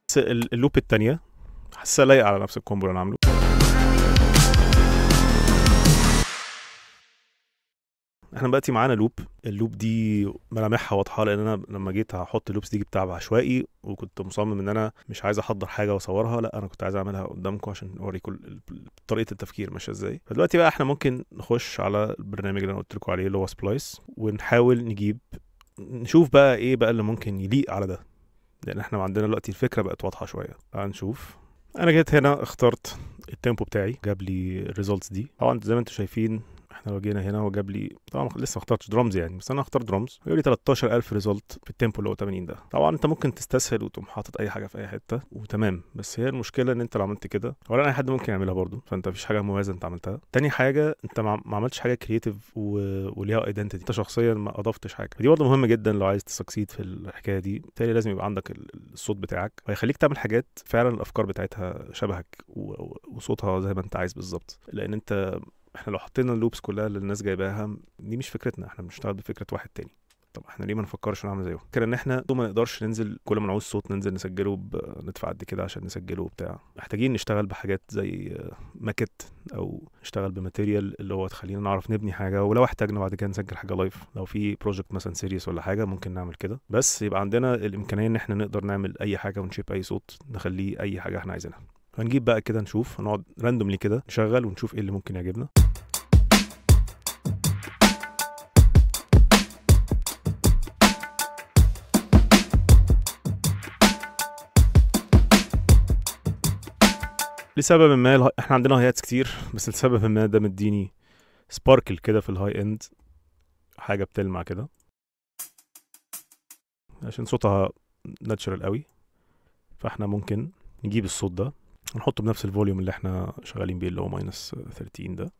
بس ال- اللوب التانية حاسسها لايقة على نفس الكومبو اللي انا عامله احنا دلوقتي معانا لوب اللوب دي ملامحها واضحه لان انا لما جيت هحط اللوبس دي جبتها بعشوائي وكنت مصمم ان انا مش عايز احضر حاجه واصورها لا انا كنت عايز اعملها قدامكم عشان اوريكم ال- ال- طريقه التفكير ماشيه ازاي فدلوقتي بقى احنا ممكن نخش على البرنامج اللي انا قلت لكم عليه اللي هو سبلايس ونحاول نجيب نشوف بقى ايه بقى اللي ممكن يليق على ده لان احنا عندنا دلوقتي الفكره بقت واضحه شويه تعال نشوف انا جيت هنا اخترت التيمبو بتاعي جاب لي الريزلتس دي طبعا زي ما انتم شايفين احنا لو جينا هنا هو جاب لي طبعا لسه ما اخترتش درامز يعني بس انا اختار درامز جاب لي 13000 ريزلت في التيمبو اللي هو 80 ده طبعا انت ممكن تستسهل وتقوم حاطط اي حاجه في اي حته وتمام بس هي المشكله ان انت لو عملت كده اولا اي حد ممكن يعملها برضو فانت مفيش حاجه مميزه انت عملتها تاني حاجه انت ما ما عملتش حاجه كرييتيف و... وليها ايدنتيتي انت شخصيا ما اضفتش حاجه دي برضه مهمه جدا لو عايز تسكسيد في الحكايه دي بالتالي لازم يبقى عندك ال- الصوت بتاعك وهيخليك تعمل حاجات فعلا الافكار بتاعتها شبهك و... و- وصوتها زي ما انت عايز بالظبط لان انت احنا لو حطينا اللوبس كلها اللي الناس جايباها دي مش فكرتنا احنا بنشتغل بفكره واحد تاني طب احنا ليه ما نفكرش نعمل زيه فكرة ان احنا ما نقدرش ننزل كل ما نعوز صوت ننزل نسجله ب... ندفع قد كده عشان نسجله وبتاع محتاجين نشتغل بحاجات زي آه، ماكت او نشتغل بماتيريال اللي هو تخلينا نعرف نبني حاجه ولو احتاجنا بعد كده نسجل حاجه لايف لو في بروجكت مثلا سيريس ولا حاجه ممكن نعمل كده بس يبقى عندنا الامكانيه ان احنا نقدر نعمل اي حاجه ونشيب اي صوت نخليه اي حاجه احنا عايزينها هنجيب بقى كده نشوف هنقعد راندوملي كده نشغل ونشوف ايه اللي ممكن يعجبنا لسبب ما اله- احنا عندنا هاياتس كتير بس لسبب ما ده مديني سباركل كده في الهاي اند حاجه بتلمع كده عشان صوتها ناتشرال قوي فاحنا ممكن نجيب الصوت ده ونحطه بنفس الفوليوم اللي احنا شغالين بيه اللي هو ماينس 13 ده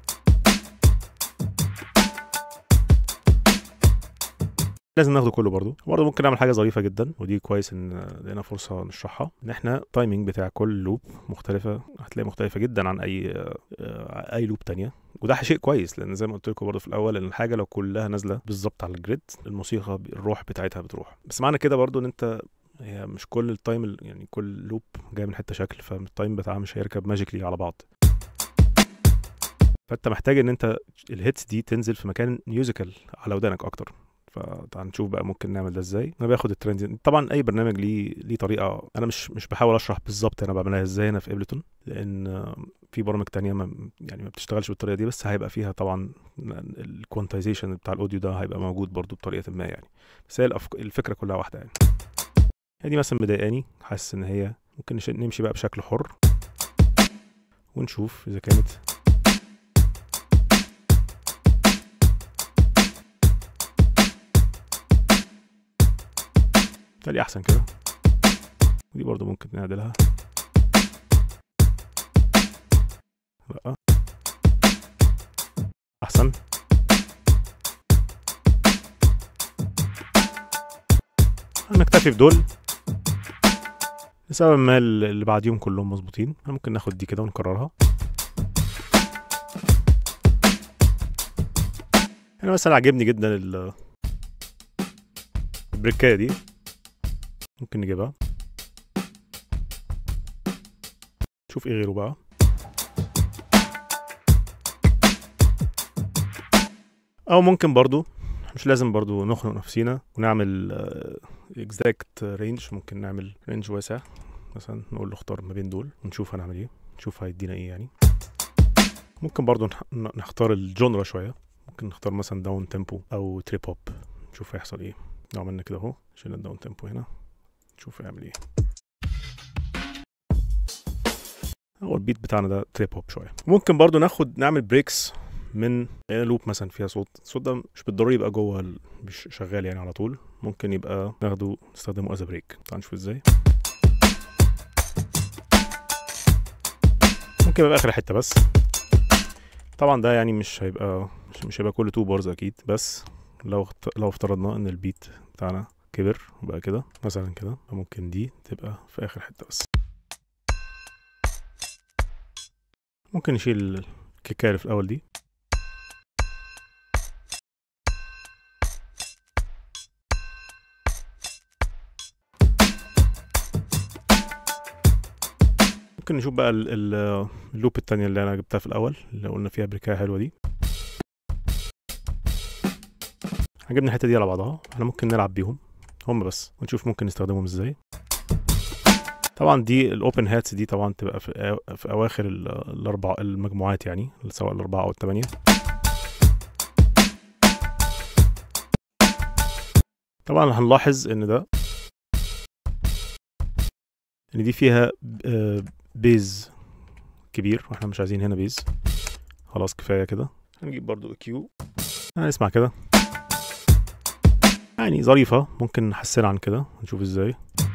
لازم ناخده كله برضو برضو ممكن نعمل حاجه ظريفه جدا ودي كويس ان لقينا فرصه نشرحها ان احنا التايمنج بتاع كل لوب مختلفه هتلاقي مختلفه جدا عن اي آه، اي لوب تانية وده شيء كويس لان زي ما قلت لكم برضه في الاول ان الحاجه لو كلها نازله بالظبط على الجريد الموسيقى ب- الروح بتاعتها بتروح بس معنى كده برضه ان انت هي مش كل التايم ال- يعني كل لوب جاي من حته شكل فالتايم بتاعها مش هيركب ماجيكلي على بعض فانت محتاج ان انت الهيتس دي تنزل في مكان ميوزيكال على ودانك اكتر فتعال نشوف بقى ممكن نعمل ده ازاي انا باخد الترند طبعا اي برنامج ليه ليه طريقه انا مش مش بحاول اشرح بالظبط انا بعملها ازاي انا في ابلتون لان آه، في برامج تانية ما يعني ما بتشتغلش بالطريقه دي بس هيبقى فيها طبعا الكوانتايزيشن بتاع الاوديو ده هيبقى موجود برضو بطريقه ما يعني بس هي الأفك... الفكره كلها واحده يعني هي دي مثلا مضايقاني حاسس ان هي ممكن نش... نمشي بقى بشكل حر ونشوف اذا كانت بالتالي احسن كده ودي برضو ممكن نعدلها لا احسن هنكتفي بدول لسبب ما اللي بعديهم كلهم مظبوطين ممكن ناخد دي كده ونكررها هنا مثلا عجبني جدا ال- البريكايه دي ممكن نجيبها شوف ايه غيره بقى او ممكن برضو مش لازم برضو نخنق نفسينا ونعمل اكزاكت رينج ممكن نعمل رينج واسع مثلا نقول له اختار ما بين دول ونشوف هنعمل ايه نشوف هيدينا ايه يعني ممكن برضو نح- نختار الجونرا شويه ممكن نختار مثلا داون تيمبو او تريب هوب نشوف هيحصل ايه لو عملنا كده اهو شيلنا الداون تيمبو هنا نشوف هيعمل ايه هو البيت بتاعنا ده تريب هوب شويه ممكن برضو ناخد نعمل بريكس من لوب مثلا فيها صوت الصوت ده مش بالضروري يبقى جوه ال- مش شغال يعني على طول ممكن يبقى ناخده نستخدمه از بريك تعال نشوف ازاي ممكن يبقى اخر حته بس طبعا ده يعني مش هيبقى مش, مش هيبقى كل تو بارز اكيد بس لو اخت- لو افترضنا ان البيت بتاعنا كبر وبقى كده مثلا كده ممكن دي تبقى في اخر حته بس ممكن نشيل الكيكايه اللي في الاول دي ممكن نشوف بقى ال- ال- اللوب التانية اللي انا جبتها في الاول اللي قلنا فيها بريكايه حلوه دي عجبني الحته دي على بعضها احنا ممكن نلعب بيهم هم بس ونشوف ممكن نستخدمهم ازاي طبعا دي الاوبن هاتس دي طبعا تبقى في, أو- في اواخر ال- الاربع المجموعات يعني سواء الاربعه او الثمانيه طبعا هنلاحظ ان ده ان دي فيها آه، بيز كبير واحنا مش عايزين هنا بيز خلاص كفايه كده هنجيب برضو كيو هنسمع كده يعني ظريفه ممكن نحسن عن كده نشوف ازاي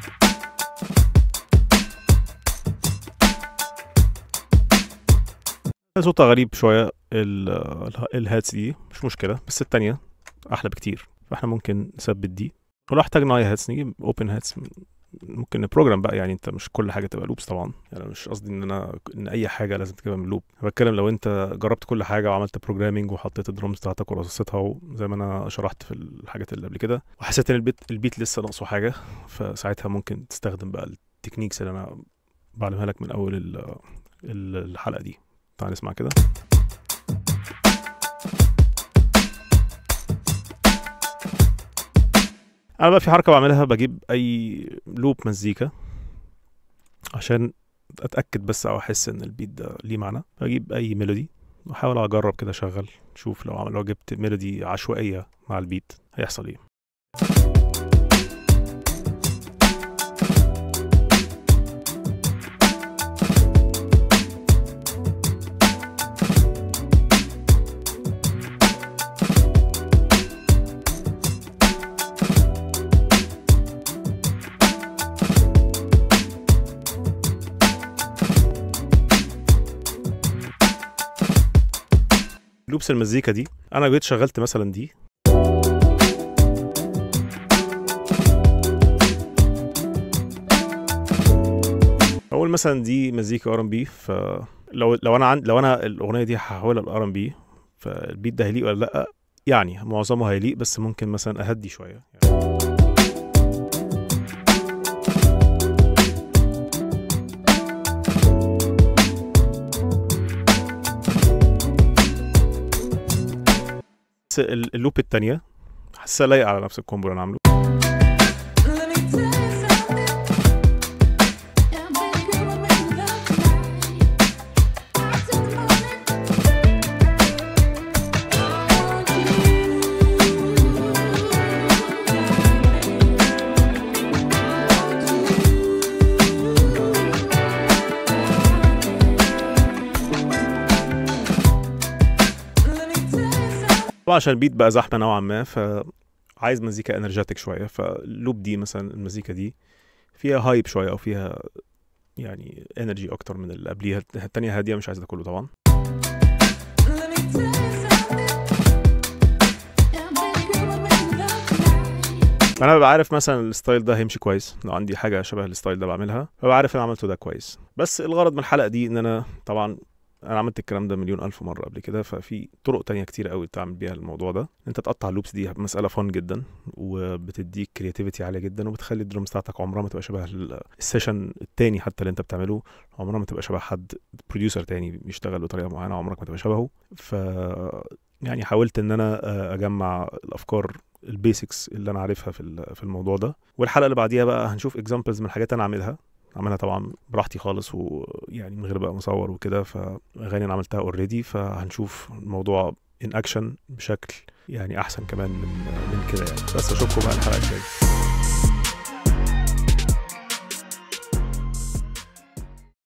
صوتها غريب شويه ال- ال- الهاتس دي مش مشكله بس التانية احلى بكتير فاحنا ممكن نثبت دي ولو احتاجنا اي هاتس نجيب اوبن هاتس ممكن نبروجرام بقى يعني انت مش كل حاجه تبقى لوبس طبعا يعني أنا مش قصدي ان انا ان اي حاجه لازم تجيبها من لوب انا بتكلم لو انت جربت كل حاجه وعملت بروجرامنج وحطيت الدرمز بتاعتك ورصصتها وزي ما انا شرحت في الحاجات اللي قبل كده وحسيت ان البيت البيت لسه ناقصه حاجه فساعتها ممكن تستخدم بقى التكنيكس اللي انا بعلمها لك من اول ال- ال- الحلقه دي تعال نسمع كده انا بقى في حركه بعملها بجيب اي لوب مزيكا عشان اتاكد بس او احس ان البيت ده ليه معنى بجيب اي ميلودي واحاول اجرب كده اشغل شوف لو لو جبت ميلودي عشوائيه مع البيت هيحصل ايه لوبس المزيكا دي انا جيت شغلت مثلا دي اقول مثلا دي مزيكا ار ام بي فلو لو انا عند لو انا الاغنيه دي هحولها لار ام بي فالبيت ده هيليق ولا لا يعني معظمه هيليق بس ممكن مثلا اهدي شويه يعني بس ال- اللوب التانية حاسسها لايقة على نفس الكومبو اللي انا عامله Let me tell you something. Yeah, baby, girl, I'm in love tonight. I took the moment. Let me tell you something. طبعا عشان البيت بقى زحمة نوعا ما فعايز مزيكا انرجيتك شوية فاللوب دي مثلا المزيكا دي فيها هايب شوية او فيها يعني انرجي اكتر من اللي قبليها التانية هادية مش عايز ده كله طبعا Let me tell you something. Yeah, baby, girl, I'm in love tonight. فانا ببقى عارف مثلا الستايل ده هيمشي كويس لو عندي حاجة شبه الستايل ده بعملها ببقى عارف انا عملته ده كويس بس الغرض من الحلقة دي ان انا طبعا انا عملت الكلام ده مليون الف مره قبل كده ففي طرق تانية كتير قوي تعمل بيها الموضوع ده انت تقطع اللوبس دي مساله فن جدا وبتديك كرياتيفيتي عاليه جدا وبتخلي الدرمز بتاعتك عمرها ما تبقى شبه ال- السيشن التاني حتى اللي انت بتعمله عمرها ما تبقى شبه حد بروديوسر تاني بيشتغل بطريقه معينه عمرك ما تبقى شبهه ف يعني حاولت ان انا آه، اجمع الافكار البيسكس اللي انا عارفها في ال- في الموضوع ده والحلقه اللي بعديها بقى هنشوف اكزامبلز من حاجات انا عاملها عاملها طبعا براحتي خالص ويعني من غير بقى مصور وكده فاغاني انا عملتها اوريدي فهنشوف الموضوع ان اكشن بشكل يعني احسن كمان من من كده يعني بس اشوفكم بقى الحلقه الجايه